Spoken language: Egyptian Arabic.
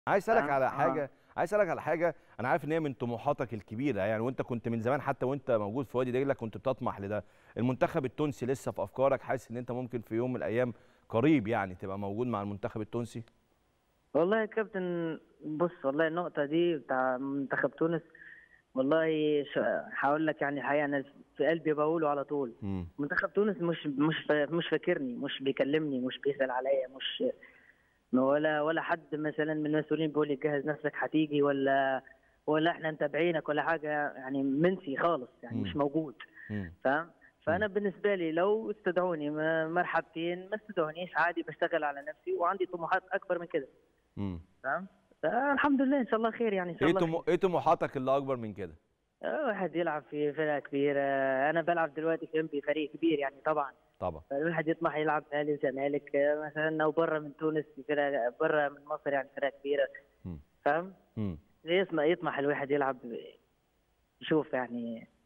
عايز اسالك فاهم؟ على آه. حاجه عايز اسالك على حاجه انا عارف ان هي من طموحاتك الكبيره يعني وانت كنت من زمان حتى وانت موجود في وادي دجله كنت بتطمح لده المنتخب التونسي لسه في افكارك حاسس ان انت ممكن في يوم من الايام قريب يعني تبقى موجود مع المنتخب التونسي والله يا كابتن بص والله النقطة دي بتاع منتخب تونس والله ش- هقول لك يعني الحقيقة أنا في قلبي بقوله على طول امم منتخب تونس مش مش فا- مش فاكرني مش بيكلمني مش بيسأل عليا مش ولا ولا حد مثلا من المسؤولين بيقول لي جهز نفسك هتيجي ولا ولا احنا متابعينك ولا حاجة يعني منسي خالص يعني مم. مش موجود امم فاهم فانا بالنسبه لي لو استدعوني م- مرحبتين ما استدعونيش عادي بشتغل على نفسي وعندي طموحات اكبر من كده امم فاهم فالحمد لله ان شاء الله خير يعني ان شاء ايه الله طمو... ايه طموحاتك اللي اكبر من كده خير. آه، واحد يلعب في فرقه كبيره انا بلعب دلوقتي في انبي فريق كبير يعني طبعا طبعا فالواحد يطمح يلعب في اهلي وزمالك آه، مثلا او بره من تونس في فرقه بره من مصر يعني فرقه كبيره مم. فاهم امم يسمع يطمح الواحد يلعب يشوف يعني